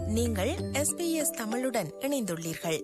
நீங்கள் எஸ்பிஎஸ் தமிழுடன் இணைந்துள்ளீர்கள்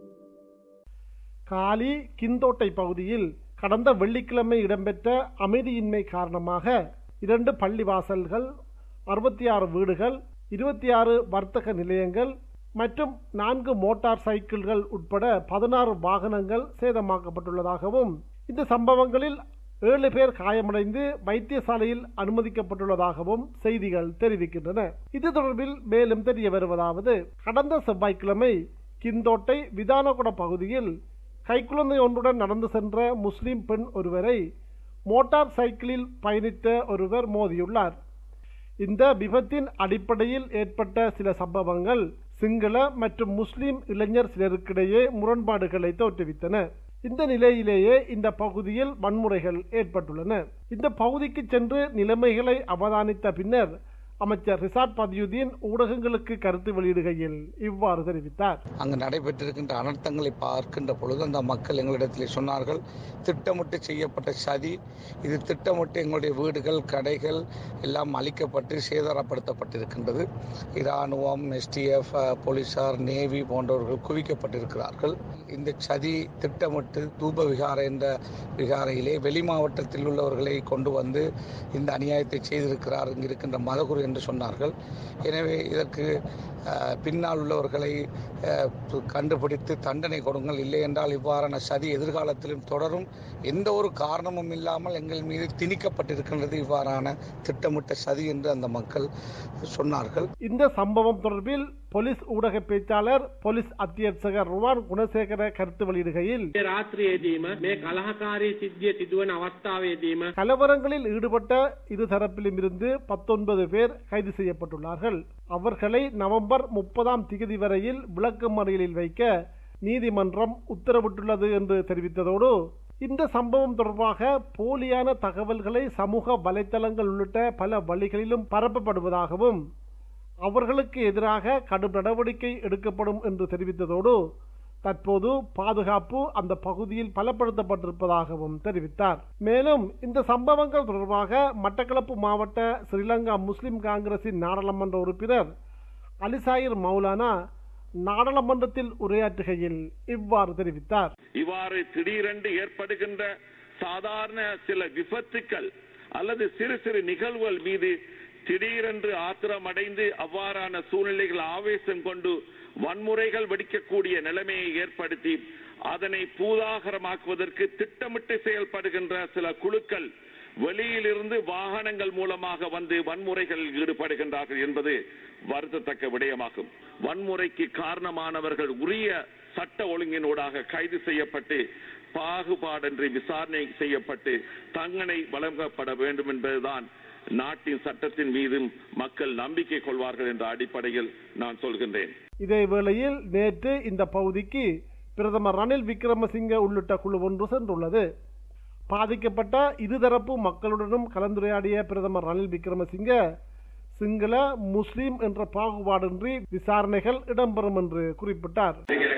காலி கிந்தோட்டை பகுதியில் கடந்த வெள்ளிக்கிழமை இடம்பெற்ற அமைதியின்மை காரணமாக இரண்டு பள்ளிவாசல்கள் அறுபத்தி ஆறு வீடுகள் இருபத்தி ஆறு வர்த்தக நிலையங்கள் மற்றும் நான்கு மோட்டார் சைக்கிள்கள் உட்பட பதினாறு வாகனங்கள் சேதமாக்கப்பட்டுள்ளதாகவும் இந்த சம்பவங்களில் ஏழு பேர் காயமடைந்து வைத்தியசாலையில் அனுமதிக்கப்பட்டுள்ளதாகவும் செய்திகள் தெரிவிக்கின்றன இது தொடர்பில் மேலும் தெரிய வருவதாவது கடந்த செவ்வாய்க்கிழமை கிந்தோட்டை விதானகுட பகுதியில் கைக்குழந்தை ஒன்றுடன் நடந்து சென்ற முஸ்லிம் பெண் ஒருவரை மோட்டார் சைக்கிளில் பயணித்த ஒருவர் மோதியுள்ளார் இந்த விபத்தின் அடிப்படையில் ஏற்பட்ட சில சம்பவங்கள் சிங்கள மற்றும் முஸ்லிம் இளைஞர் சிலருக்கிடையே முரண்பாடுகளை தோற்றுவித்தன இந்த நிலையிலேயே இந்த பகுதியில் வன்முறைகள் ஏற்பட்டுள்ளன இந்த பகுதிக்கு சென்று நிலைமைகளை அவதானித்த பின்னர் அமைச்சர் ரிசாட் பதியுதீன் ஊடகங்களுக்கு கருத்து வெளியிடுகையில் இவ்வாறு தெரிவித்தார் அங்கு நடைபெற்றிருக்கின்ற அனர்த்தங்களை பார்க்கின்ற பொழுது அந்த மக்கள் எங்களிடத்தில் சொன்னார்கள் திட்டமிட்டு செய்யப்பட்ட சதி இது திட்டமிட்டு எங்களுடைய வீடுகள் கடைகள் எல்லாம் அழிக்கப்பட்டு சேதாரப்படுத்தப்பட்டிருக்கின்றது இராணுவம் எஸ்டிஎஃப் போலீசார் நேவி போன்றவர்கள் குவிக்கப்பட்டிருக்கிறார்கள் இந்த சதி திட்டமிட்டு தூப விகார என்ற விகாரையிலே வெளி மாவட்டத்தில் உள்ளவர்களை கொண்டு வந்து இந்த அநியாயத்தை செய்திருக்கிறார் இங்கு இருக்கின்ற மதகுரு என்று சொன்னார்கள் எனவே இதற்கு அஹ், பின்னால் உள்ளவர்களை அஹ், கண்டுபிடித்து தண்டனை கொடுங்கள் இல்லை என்றால் இவ்வாறான சதி எதிர்காலத்திலும் தொடரும் எந்த ஒரு காரணமும் இல்லாமல் எங்கள் மீது திணிக்கப்பட்டிருக்கின்றது இவ்வாறான திட்டமிட்ட சதி என்று அந்த மக்கள் சொன்னார்கள் இந்த சம்பவம் தொடர்பில் போலீஸ் ஊடக பேச்சாளர் போலீஸ் அத்தியட்சகர் ருவான் குணசேகர கருத்து வெளியிடுகையில் මේ රාත්‍රියේදීම මේ කලහකාරී සිද්ධිය සිදුවන අවස්ථාවේදීම கலவரங்களில் ஈடுபட்ட இரு தரப்பிலும் இருந்து பத்தொன்பது பேர் கைது செய்யப்பட்டுள்ளார்கள் அவர்களை நவம்பர் முப்பதாம் திகதி வரையில் விளக்கமறியலில் வைக்க நீதிமன்றம் உத்தரவிட்டுள்ளது என்று தெரிவித்ததோடு இந்த சம்பவம் தொடர்பாக போலியான தகவல்களை சமூக வலைத்தளங்கள் உள்ளிட்ட பல வழிகளிலும் பரப்பப்படுவதாகவும் அவர்களுக்கு எதிராக கடும் நடவடிக்கை எடுக்கப்படும் என்று தெரிவித்ததோடு தற்போது பாதுகாப்பு அந்த பகுதியில் பலப்படுத்தப்பட்டிருப்பதாகவும் தெரிவித்தார் மேலும் இந்த சம்பவங்கள் தொடர்பாக மட்டக்களப்பு மாவட்ட ஸ்ரீலங்கா முஸ்லிம் காங்கிரசின் நாடாளுமன்ற உறுப்பினர் அலிசாயிர் மௌலானா நாடாளுமன்றத்தில் உரையாற்றுகையில் இவ்வாறு தெரிவித்தார் இவ்வாறு திடீரென்று ஏற்படுகின்ற சாதாரண சில விபத்துக்கள் அல்லது சிறு சிறு நிகழ்வுகள் மீது திடீரென்று ஆத்திரமடைந்து அவ்வாறான சூழ்நிலைகள் ஆவேசம் கொண்டு வன்முறைகள் வெடிக்கக்கூடிய நிலைமையை ஏற்படுத்தி அதனை பூதாகரமாக்குவதற்கு திட்டமிட்டு செயல்படுகின்ற சில குழுக்கள் வெளியிலிருந்து வாகனங்கள் மூலமாக வந்து வன்முறைகளில் ஈடுபடுகின்றார்கள் என்பது வருத்தத்தக்க விடயமாகும் வன்முறைக்கு காரணமானவர்கள் உரிய சட்ட ஒழுங்கினூடாக கைது செய்யப்பட்டு பாகுபாடின்றி விசாரணை செய்யப்பட்டு தண்டனை வழங்கப்பட வேண்டும் என்பதுதான் நாட்டின் சட்டத்தின் மீதும் மக்கள் நம்பிக்கை கொள்வார்கள் என்ற அடிப்படையில் நான் சொல்கின்றேன் இதே வேளையில் நேற்று இந்த பகுதிக்கு பிரதமர் ரணில் விக்ரமசிங்க உள்ளிட்ட குழு ஒன்று சென்றுள்ளது பாதிக்கப்பட்ட இருதரப்பு மக்களுடனும் கலந்துரையாடிய பிரதமர் ரணில் விக்ரமசிங்க சிங்கள முஸ்லிம் என்ற பாகுபாடின்றி விசாரணைகள் இடம்பெறும் என்று குறிப்பிட்டார்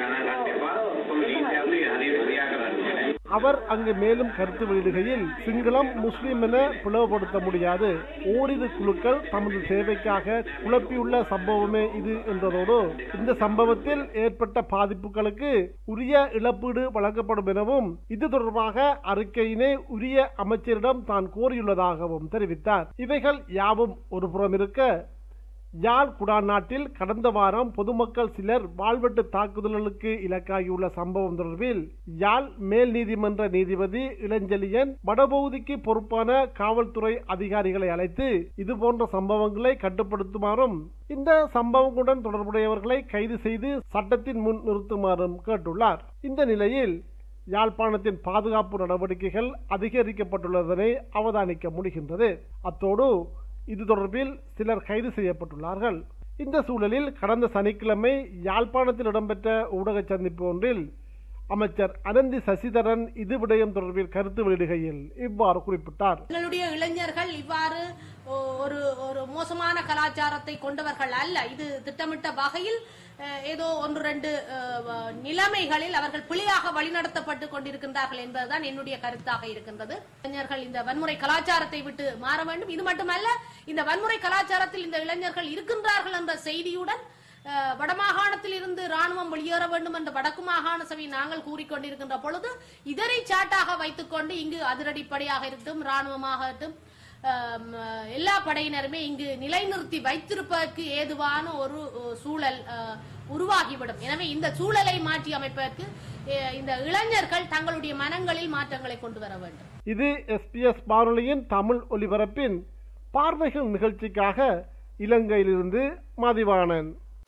அவர் அங்கு மேலும் கருத்து வெளியிடுகையில் சிங்களம் முஸ்லிம் என பிளவுபடுத்த முடியாது ஓரிரு குழுக்கள் தமது சேவைக்காக குழப்பியுள்ள சம்பவமே இது என்றதோடு இந்த சம்பவத்தில் ஏற்பட்ட பாதிப்புகளுக்கு உரிய இழப்பீடு வழங்கப்படும் எனவும் இது தொடர்பாக அறிக்கையினை உரிய அமைச்சரிடம் தான் கோரியுள்ளதாகவும் தெரிவித்தார் இவைகள் யாவும் ஒருபுறம் இருக்க யாழ் குடாநாட்டில் கடந்த வாரம் பொதுமக்கள் சிலர் வாழ்வெட்டு தாக்குதல்களுக்கு இலக்காகியுள்ள சம்பவம் தொடர்பில் யாழ் மேல் நீதிமன்ற நீதிபதி இளஞ்செழியன் வடபகுதிக்கு பொறுப்பான காவல்துறை அதிகாரிகளை அழைத்து இதுபோன்ற சம்பவங்களை கட்டுப்படுத்துமாறும் இந்த சம்பவங்களுடன் தொடர்புடையவர்களை கைது செய்து சட்டத்தின் முன் நிறுத்துமாறும் கேட்டுள்ளார் இந்த நிலையில் யாழ்ப்பாணத்தின் பாதுகாப்பு நடவடிக்கைகள் அதிகரிக்கப்பட்டுள்ளதனை அவதானிக்க முடிகின்றது அத்தோடு இது தொடர்பில் சிலர் கைது செய்யப்பட்டுள்ளார்கள் இந்த சூழலில் கடந்த சனிக்கிழமை யாழ்ப்பாணத்தில் இடம்பெற்ற ஊடக சந்திப்பு ஒன்றில் அமைச்சர் அனந்தி சசிதரன் இது விடயம் தொடர்பில் கருத்து வெளியிடுகையில் இவ்வாறு குறிப்பிட்டார் எங்களுடைய இளைஞர்கள் இவ்வாறு ஒ- ஒரு ஒரு மோசமான கலாச்சாரத்தை கொண்டவர்கள் அல்ல இது திட்டமிட்ட வகையில் அஹ், ஏதோ ஒன்று ரெண்டு அஹ், வ- நிலைமைகளில் அவர்கள் பிழையாக வழிநடத்தப்பட்டு கொண்டிருக்கின்றார்கள் என்பதுதான் என்னுடைய கருத்தாக இருக்கின்றது இளைஞர்கள் இந்த வன்முறை கலாச்சாரத்தை விட்டு மாற வேண்டும் இது மட்டுமல்ல இந்த வன்முறை கலாச்சாரத்தில் இந்த இளைஞர்கள் இருக்கின்றார்கள் என்ற செய்தியுடன் அஹ், வடமாகாணத்தில் இருந்து ராணுவம் வெளியேற வேண்டும் என்ற வடக்கு மாகாண சபை நாங்கள் கூறிக்கொண்டிருக்கின்ற பொழுது இதனை சாட்டாக வைத்துக்கொண்டு இங்கு அதிரடிப்படையாக இருக்கட்டும் ராணுவமாகட்டும் ஆம், அஹ், எல்லா படையினருமே இங்கு நிலைநிறுத்தி வைத்திருப்பதற்கு ஏதுவான ஒரு அஹ், சூழல் அஹ், உருவாகிவிடும் எனவே இந்த சூழலை மாற்றி அமைப்பதற்கு அஹ், இந்த இளைஞர்கள் தங்களுடைய மனங்களில் மாற்றங்களை கொண்டு வர வேண்டும் இது எஸ்பிஎஸ் வானொலியின் தமிழ் ஒலிபரப்பின் பார்வைகள் நிகழ்ச்சிக்காக இலங்கையிலிருந்து மதிவாணன்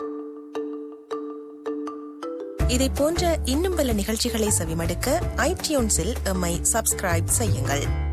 இதை போன்ற இன்னும் பல நிகழ்ச்சிகளை செவிமடுக்க ஐடியூன்ஸில் எம்மை சப்ஸ்கிரைப் செய்யுங்கள்